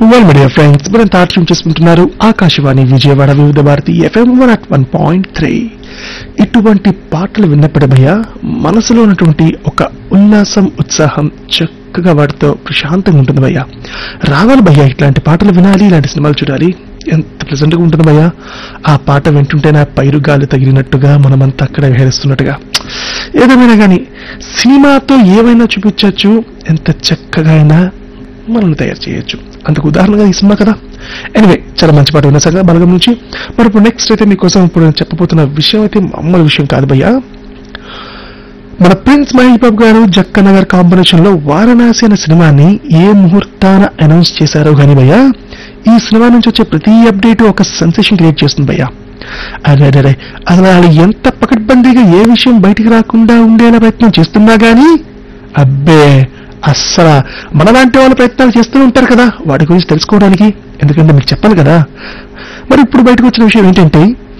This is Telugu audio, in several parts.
వెల్ మీడియా ఫ్రెండ్స్ మనం తాట్యం చేసుకుంటున్నారు Akashvani Vijayawada Vividh Bharati FM one at one point three ఇటువంటి పాటలు విన్నప్పుడు భయ్య మనసులో ఉన్నటువంటి ఒక ఉల్లాసం ఉత్సాహం చక్కగా వాటితో ప్రశాంతంగా ఉంటుంది భయ్య రావాలి భయ్య ఇట్లాంటి పాటలు వినాలి ఇలాంటి సినిమాలు చూడాలి ఎంత ప్లెజెంట్గా ఉంటుంది భయ్య ఆ పాట వింటుంటే నా పైరు గాలి తగిలినట్టుగా మనమంతా అక్కడ విహరిస్తున్నట్టుగా ఏదేమైనా కానీ సినిమాతో ఏమైనా చూపించవచ్చు ఎంత చక్కగా అయినా మనల్ని తయారు చేయొచ్చు అందుకు ఉదాహరణగా ఈ సినిమా కదా ఎనివే చాలా మంచి పాట విన్న సంగతి బలగం నుంచి మరి ఇప్పుడు నెక్స్ట్ అయితే మీకోసం ఇప్పుడు నేను చెప్పబోతున్న విషయం అయితే మామూలు విషయం కాదు భయ్యా మన ప్రిన్స్ మహేష్ బాబు గారు జక్కన్న గారి కాంబినేషన్ లో వారణాసి అనే సినిమాని ఏ ముహూర్తాన అనౌన్స్ చేశారో గాని భయ్యా ఈ సినిమా నుంచి వచ్చే ప్రతి అప్డేట్ ఒక సెన్సేషన్ క్రియేట్ చేస్తుంది భయ్యా అరే అరే, అరే అసలు వాళ్ళు ఎంత పకడ్బందీగా ఏ విషయం బయటికి రాకుండా ఉండేలా ప్రయత్నం చేస్తున్నా గానీ అబ్బే అస్సలు మనలాంటి వాళ్ళు ప్రయత్నాలు చేస్తూ ఉంటారు కదా వాటి గురించి తెలుసుకోవడానికి ఎందుకంటే మీకు చెప్పాలి కదా మరి ఇప్పుడు బయటకు వచ్చిన విషయం ఏంటంటే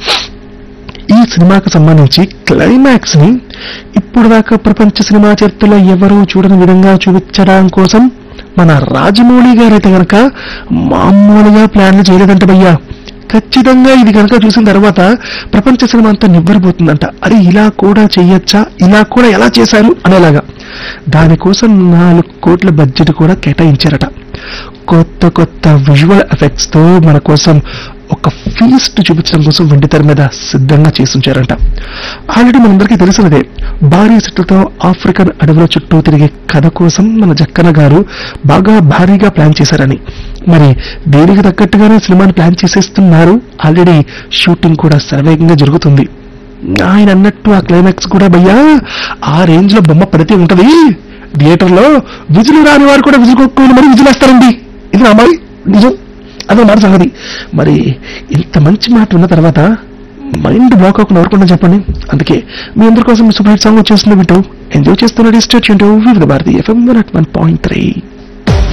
ఈ సినిమాకు సంబంధించి క్లైమాక్స్ ని ఇప్పుడు దాకా ప్రపంచ సినిమా చరిత్రలో ఎవరూ చూడని విధంగా చూపించడం కోసం మన రాజమౌళి గారైతే గనక మామూలుగా ప్లాన్లు చేయలేదంట భయ్యా ఖచ్చితంగా ఇది కనుక చూసిన తర్వాత ప్రపంచ సినిమా అంతా నివ్వరిపోతుందంట అరే ఇలా కూడా చెయ్యొచ్చా ఇలా కూడా ఎలా చేశారు అనేలాగా దానికోసం నాలుగు కోట్ల బడ్జెట్ కూడా కేటాయించారట కొత్త కొత్త విజువల్ ఎఫెక్ట్స్ తో మన కోసం ఒక ఫీస్ట్ చూపించడం కోసం వెండి తెర మీద సిద్ధంగా చేసుంచారంట ఆల్రెడీ మనందరికీ తెలిసినదే భారీ సెట్లతో ఆఫ్రికన్ అడవుల చుట్టూ తిరిగే కథ కోసం మన జక్కన గారు బాగా భారీగా ప్లాన్ చేశారని మరి దీనికి తగ్గట్టుగానే సినిమాని ప్లాన్ చేసేస్తున్నారు ఆల్రెడీ షూటింగ్ కూడా శరవేగంగా జరుగుతుంది ఆయన అన్నట్టు ఆ క్లైమాక్స్ కూడా భయ్యా ఆ రేంజ్ లో బొమ్మ పడితే ఉంటది థియేటర్ లో విజులు రాని వారు కూడా విజులు కొట్టుకుని మరి విజులేస్తారండి ఇది నా మరి నిజం అదే మాట సంగతి మరి ఇంత మంచి మాట ఉన్న తర్వాత మైండ్ బ్లాక్ అవ్వకుండా ఎవరుకుండా చెప్పండి అందుకే మీ అందరి కోసం సూపర్ హిట్ సాంగ్ వచ్చేస్తుంది వింటూ ఎంజాయ్ చేస్తున్న డిస్టర్చ్ Vividh Bharati FM one at one point three